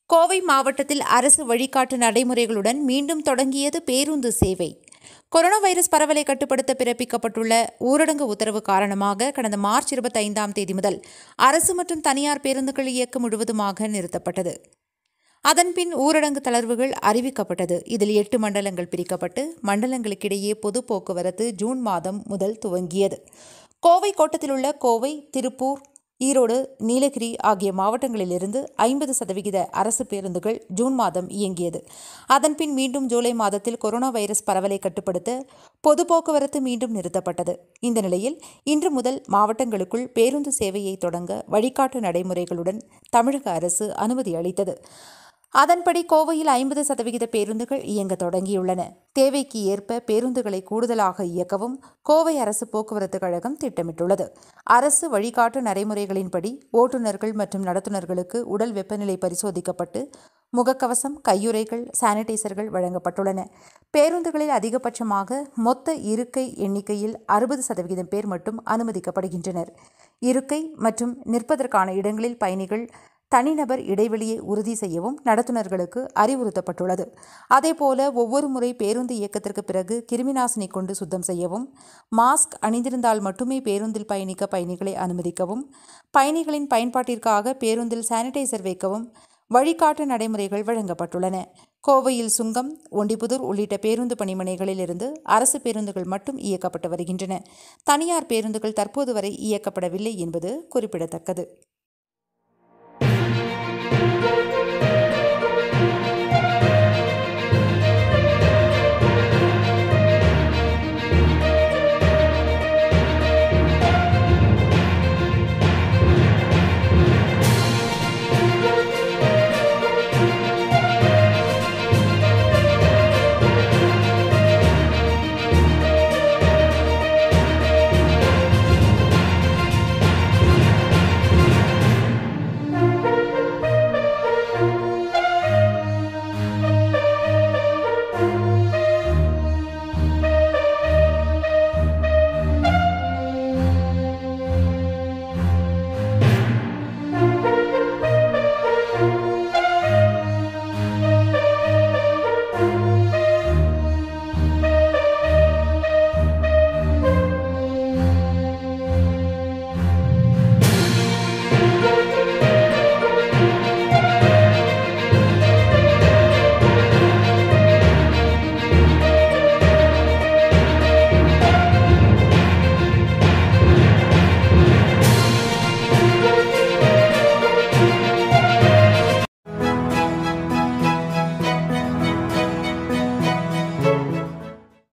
கோவை மாவட்டத்தில் அரசு வழிகாட்டு நடைமுறைகளுடன் மீண்டும் தொடங்கியது பேருந்து சேவை கொரோனா வைரஸ் பரவலை கட்டுப்படுத்த பிறப்பிக்கப்பட்டுள்ள ஊரடங்கு உத்தரவு காரணமாக கடந்த மார்ச் இருபத்தைந்தாம் தேதி முதல் அரசு மற்றும் தனியார் பேருந்துகள் இயக்கம் முழுவதுமாக நிறுத்தப்பட்டது அதன்பின் ஊரடங்கு தளர்வுகள் அறிவிக்கப்பட்டது இதில் எட்டு மண்டலங்கள் பிரிக்கப்பட்டு மண்டலங்களுக்கிடையே பொது போக்குவரத்து ஜூன் மாதம் முதல் துவங்கியது கோவை கோட்டத்தில் உள்ள கோவை திருப்பூர் ஈரோடு நீலகிரி ஆகிய மாவட்டங்களிலிருந்து ஐம்பது சதவிகித அரசு பேருந்துகள் ஜூன் மாதம் இயங்கியது அதன்பின் மீண்டும் ஜூலை மாதத்தில் கொரோனா வைரஸ் பரவலை கட்டுப்படுத்த பொது போக்குவரத்து மீண்டும் நிறுத்தப்பட்டது இந்த நிலையில் இன்று முதல் மாவட்டங்களுக்குள் பேருந்து சேவையை தொடங்க வழிகாட்டு நடைமுறைகளுடன் தமிழக அரசு அனுமதி அளித்தது அதன்படி கோவையில் ஐம்பது சதவிகித பேருந்துகள் இயங்க தொடங்கியுள்ளன தேவைக்கு ஏற்ப பேருந்துகளை கூடுதலாக இயக்கவும் கோவை அரசு போக்குவரத்து கழகம் திட்டமிட்டுள்ளது அரசு வழிகாட்டு நடைமுறைகளின்படி ஓட்டுநர்கள் மற்றும் நடத்துனர்களுக்கு உடல் வெப்பநிலை பரிசோதிக்கப்பட்டு முகக்கவசம் கையுறைகள் சானிடைசர்கள் வழங்கப்பட்டுள்ளன பேருந்துகளில் அதிகபட்சமாக மொத்த இருக்கை எண்ணிக்கையில் அறுபது சதவிகிதம் பேர் மட்டும் அனுமதிக்கப்படுகின்றனர் இருக்கை மற்றும் நிற்பதற்கான இடங்களில் பயணிகள் தனிநபர் இடைவெளியை உறுதி செய்யவும் நடத்துனர்களுக்கு அறிவுறுத்தப்பட்டுள்ளது அதேபோல ஒவ்வொரு முறை பேருந்து இயக்கத்திற்கு பிறகு கிருமிநாசினி கொண்டு சுத்தம் செய்யவும் மாஸ்க் அணிந்திருந்தால் மட்டுமே பேருந்தில் பயணிக்க பயணிகளை அனுமதிக்கவும் பயணிகளின் பயன்பாட்டிற்காக பேருந்தில் சானிடைசர் வைக்கவும் வழிகாட்டு நடைமுறைகள் வழங்கப்பட்டுள்ளன கோவையில் சுங்கம் ஒண்டிபுதூர் உள்ளிட்ட பேருந்து பணிமனைகளில் இருந்து அரசு பேருந்துகள் மட்டும் இயக்கப்பட்டு வருகின்றன தனியார் பேருந்துகள் தற்போது வரை இயக்கப்படவில்லை என்பது குறிப்பிடத்தக்கது